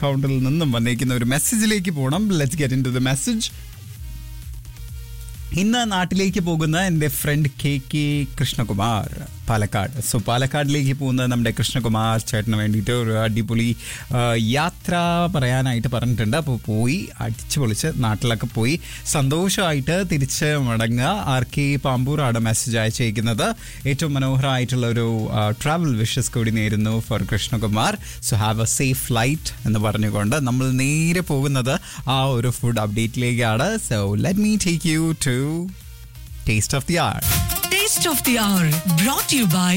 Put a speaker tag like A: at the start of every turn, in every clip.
A: അക്കൗണ്ടിൽ നിന്നും വന്നേക്കുന്ന ഒരു മെസ്സേജിലേക്ക് പോകണം let's get into the message ഇന്ന് നാട്ടിലേക്ക് പോകുന്ന എൻ്റെ friend K K Krishnakumar Palakkad so പാലക്കാടിലേക്ക് പോകുന്ന നമ്മുടെ കൃഷ്ണകുമാർ ചേട്ടന് വേണ്ടിയിട്ട് ഒരു അടിപൊളി ആ, യാത്ര പറയാനായിട്ട് പറഞ്ഞിട്ടുണ്ട് അപ്പോൾ പോയി അടിച്ചു പൊളിച്ച് നാട്ടിലൊക്കെ പോയി സന്തോഷമായിട്ട് തിരിച്ച് മടങ്ങുക ആർ കെ പാമ്പൂറാണ് മെസ്സേജ് അയച്ചേക്കുന്നത് ഏറ്റവും മനോഹരമായിട്ടുള്ള ഒരു ട്രാവൽ വിഷസ് കൂടി നേരുന്നു for Krishnakumar so have a safe flight എന്ന് പറഞ്ഞുകൊണ്ട് നമ്മൾ നേരെ പോകുന്നത് ആ ഒരു ഫുഡ് അപ്ഡേറ്റിലേക്കാണ് so let me take you to taste of the hour
B: Taste of the Hour brought to you by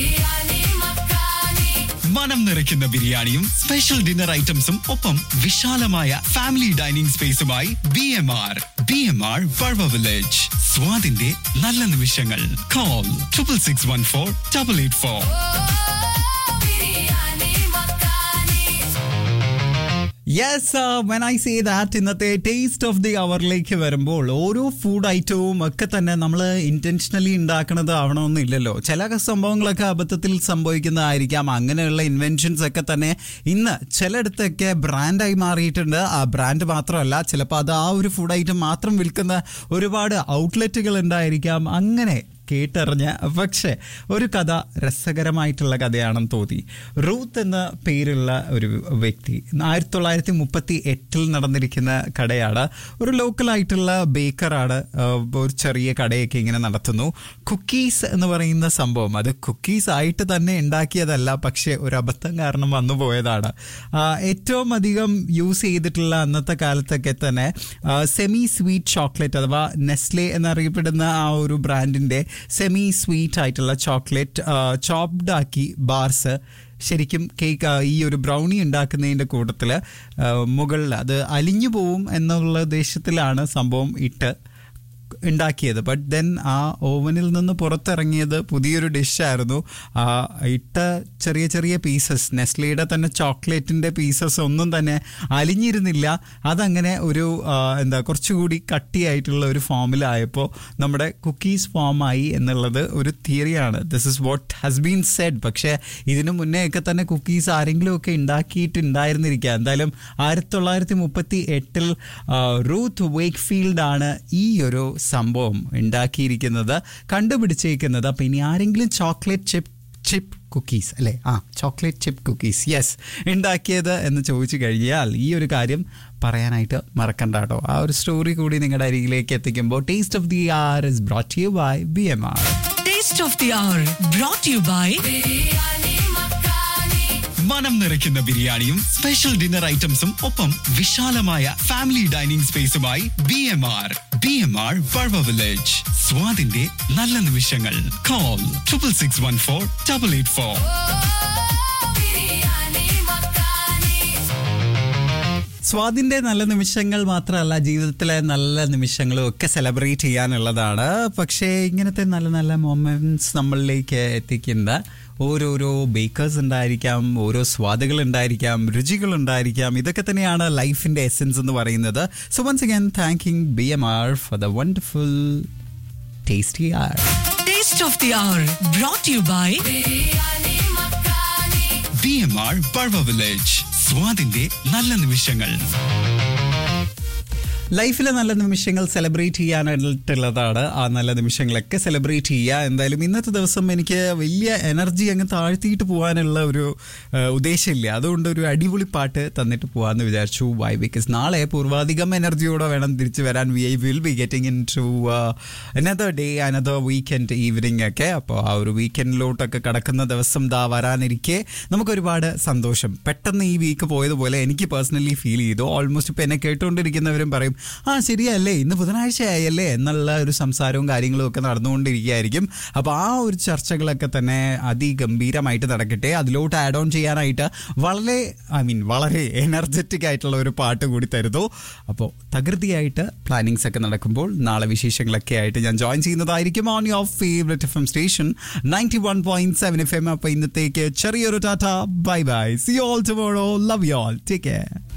C: മനം നിറയ്ക്കുന്ന ബിരിയാണിയും സ്പെഷ്യൽ ഡിന്നർ ഐറ്റംസും ഒപ്പം വിശാലമായ ഫാമിലി ഡൈനിങ് സ്പേസുമായി B M R B M R Vazhava village സ്വാദിന്റെ നല്ല നിമിഷങ്ങൾ call triple six one four double eight four
A: yes when I say that ഇന്നത്തെ ടേസ്റ്റ് ഓഫ് ദി അവറിലേക്ക് വരുമ്പോൾ ഓരോ ഫുഡ് ഐറ്റവും ഒക്കെ തന്നെ നമ്മൾ ഇന്റൻഷനലി ഉണ്ടാക്കണത് ആവണമെന്നില്ലല്ലോ ചില സംഭവങ്ങളൊക്കെ അബദ്ധത്തിൽ സംഭവിക്കുന്നതായിരിക്കാം അങ്ങനെയുള്ള ഇൻവെൻഷൻസ് ഒക്കെ തന്നെ ഇന്ന് ചിലയിടത്തൊക്കെ ബ്രാൻഡായി മാറിയിട്ടുണ്ട് ആ ബ്രാൻഡ് മാത്രമല്ല ചിലപ്പോൾ അത് ആ ഒരു ഫുഡ് ഐറ്റം മാത്രം വിൽക്കുന്ന ഒരുപാട് ഔട്ട്ലെറ്റുകൾ ഉണ്ടായിരിക്കാം അങ്ങനെ കേട്ടറിഞ്ഞ പക്ഷേ ഒരു കഥ രസകരമായിട്ടുള്ള കഥയാണെന്ന് തോന്നി റൂത്ത് എന്ന പേരുള്ള ഒരു വ്യക്തി ആയിരത്തി തൊള്ളായിരത്തി മുപ്പത്തി എട്ടിൽ നടന്നിരിക്കുന്ന കടയാണ് ഒരു ലോക്കലായിട്ടുള്ള ബേക്കറാണ് ആ, ഒരു ചെറിയ കടയൊക്കെ ഇങ്ങനെ നടത്തുന്നു കുക്കീസ് എന്ന് പറയുന്ന സംഭവം അത് കുക്കീസ് ആയിട്ട് തന്നെ ഉണ്ടാക്കിയതല്ല പക്ഷേ ഒരു അബദ്ധം കാരണം വന്നു പോയതാണ് ആ, ഏറ്റവും അധികം യൂസ് ചെയ്തിട്ടുള്ള അന്നത്തെ കാലത്തൊക്കെ തന്നെ സെമി സ്വീറ്റ് ചോക്ലേറ്റ് അഥവാ നെസ്ലെ എന്നറിയപ്പെടുന്ന ആ ഒരു ബ്രാൻഡിന്റെ സെമി സ്വീറ്റ് ആയിട്ടുള്ള ചോക്ലേറ്റ് ചോപ്ഡ് ആക്കി ബാർസ് ശരിക്കും കേക്ക് ഈ ഒരു ബ്രൗണി ഉണ്ടാക്കുന്നതിൻ്റെ കൂട്ടത്തിൽ മുകളിൽ അത് അലിഞ്ഞു പോവും എന്നുള്ള ഉദ്ദേശത്തിലാണ് സംഭവം ഇട്ട് ഉണ്ടാക്കിയത് ബട്ട് ദെൻ ആ ഓവനിൽ നിന്ന് പുറത്തിറങ്ങിയത് പുതിയൊരു ഡിഷായിരുന്നു ആ ഇട്ട ചെറിയ ചെറിയ പീസസ് നെസ്ലയുടെ തന്നെ ചോക്ലേറ്റിൻ്റെ പീസസ് ഒന്നും തന്നെ അലിഞ്ഞിരുന്നില്ല അതങ്ങനെ ഒരു ആ, എന്താ കുറച്ചുകൂടി കട്ടിയായിട്ടുള്ള ഒരു ഫോമിലായപ്പോൾ നമ്മുടെ കുക്കീസ് ഫോമായി എന്നുള്ളത് ഒരു തിയറിയാണ് this is what has been said പക്ഷേ ഇതിനു മുന്നേ ഒക്കെ തന്നെ കുക്കീസ് ആരെങ്കിലും ഒക്കെ ഉണ്ടാക്കിയിട്ടുണ്ടായിരുന്നിരിക്കുക എന്തായാലും ആയിരത്തി തൊള്ളായിരത്തി മുപ്പത്തി എട്ടിൽ റൂത്ത് വേക്ക് ഫീൽഡ് ആണ് ഈ ഒരു സംഭവം ഉണ്ടാക്കിയിരിക്കുന്നത് കണ്ടുപിടിച്ചേക്കുന്നത് അപ്പം ഇനി ആരെങ്കിലും ചോക്ലേറ്റ് ചിപ്പ് ചിപ്പ് കുക്കീസ് അല്ലേ ആ ചോക്ലേറ്റ് ചിപ്പ് കുക്കീസ് യെസ് ഉണ്ടാക്കിയത് എന്ന് ചോദിച്ചു കഴിഞ്ഞാൽ ഈ ഒരു കാര്യം പറയാനായിട്ട് മറക്കണ്ട കേട്ടോ ആ ഒരു സ്റ്റോറി കൂടി നിങ്ങളുടെ അരികിലേക്ക് എത്തിക്കുമ്പോൾ taste of the hour is brought you by B M R
B: Taste of the Hour brought to you by
C: മനം നിറയ്ക്കുന്ന ബിരിയാണിയും സ്പെഷ്യൽ ഡിന്നർ ഐറ്റംസും ഒപ്പം വിശാലമായ ഫാമിലി ഡൈനിങ് സ്പേസുമായി B M R B M R Vazhava village സ്വാദിന്റെ നല്ല നിമിഷങ്ങൾ call triple six one four double eight four
A: സ്വാദിന്റെ നല്ല നിമിഷങ്ങൾ മാത്രമല്ല ജീവിതത്തിലെ നല്ല നിമിഷങ്ങളും ഒക്കെ സെലിബ്രേറ്റ് ചെയ്യാനുള്ളതാണ് പക്ഷേ ഇങ്ങനത്തെ നല്ല നല്ല മൊമെന്റ്സ് നമ്മളിലേക്ക് എത്തിക്കുന്ന ഓരോരോ ബേക്കേഴ്സ് ഉണ്ടായിരിക്കാം ഓരോ സ്വാദുകൾ ഉണ്ടായിരിക്കാം രുചികൾ ഉണ്ടായിരിക്കാം ഇതൊക്കെ തന്നെയാണ് ലൈഫിന്റെ എസെൻസ് എന്ന് പറയുന്നത് so once again thanking B M R for the wonderful tasty hour
B: Taste of the Hour brought to you by
C: B M R Vazhava village സ്വാദിന്റെ നല്ല നിമിഷങ്ങൾ
A: ലൈഫിലെ നല്ല നിമിഷങ്ങൾ സെലിബ്രേറ്റ് ചെയ്യാനായിട്ടുള്ളതാണ് ആ നല്ല നിമിഷങ്ങളൊക്കെ സെലിബ്രേറ്റ് ചെയ്യുക എന്തായാലും ഇന്നത്തെ ദിവസം എനിക്ക് വലിയ എനർജി അങ്ങ് താഴ്ത്തിയിട്ട് പോകാനുള്ള ഒരു ആ, ഉദ്ദേശമില്ല അതുകൊണ്ട് ഒരു അടിപൊളി പാട്ട് തന്നിട്ട് പോകാമെന്ന് വിചാരിച്ചു വൈ ബിക്കോസ് നാളെ പൂർവാധികം എനർജിയോടെ വേണം തിരിച്ചു വരാൻ we I will be getting into another day another weekend evening ഒക്കെ അപ്പോൾ ആ ഒരു വീക്കെൻഡിലോട്ടൊക്കെ കടക്കുന്ന ദിവസം ദാ വരാനിരിക്കെ നമുക്കൊരുപാട് സന്തോഷം പെട്ടെന്ന് ഈ വീക്ക് പോയതുപോലെ എനിക്ക് പേഴ്സണലി ഫീൽ ചെയ്തു ഓൾമോസ്റ്റ് ഇപ്പം എന്നെ കേട്ടുകൊണ്ടിരിക്കുന്നവരും പറയും ആ ശരിയല്ലേ ഇന്ന് ബുധനാഴ്ചയായല്ലേ എന്നുള്ള ഒരു സംസാരവും കാര്യങ്ങളും ഒക്കെ നടന്നുകൊണ്ടിരിക്കുകയായിരിക്കും അപ്പോൾ ആ ഒരു ചർച്ചകളൊക്കെ തന്നെ അതിഗംഭീരമായിട്ട് നടക്കട്ടെ അതിലോട്ട് ആഡ് ഓൺ ചെയ്യാനായിട്ട് വളരെ ഐ മീൻ വളരെ എനർജറ്റിക് ആയിട്ടുള്ള ഒരു പാട്ട് കൂടി തരുന്നു അപ്പോൾ തകൃതിയായിട്ട് പ്ലാനിങ്സ് ഒക്കെ നടക്കുമ്പോൾ നാളെ വിശേഷങ്ങളൊക്കെ ആയിട്ട് ഞാൻ ജോയിൻ ചെയ്യുന്നതായിരിക്കും on your favourite F M station ninety one point seven F M അപ്പോൾ ഇന്നത്തേക്ക് ചെറിയൊരു tata bye bye see all tomorrow love you all take care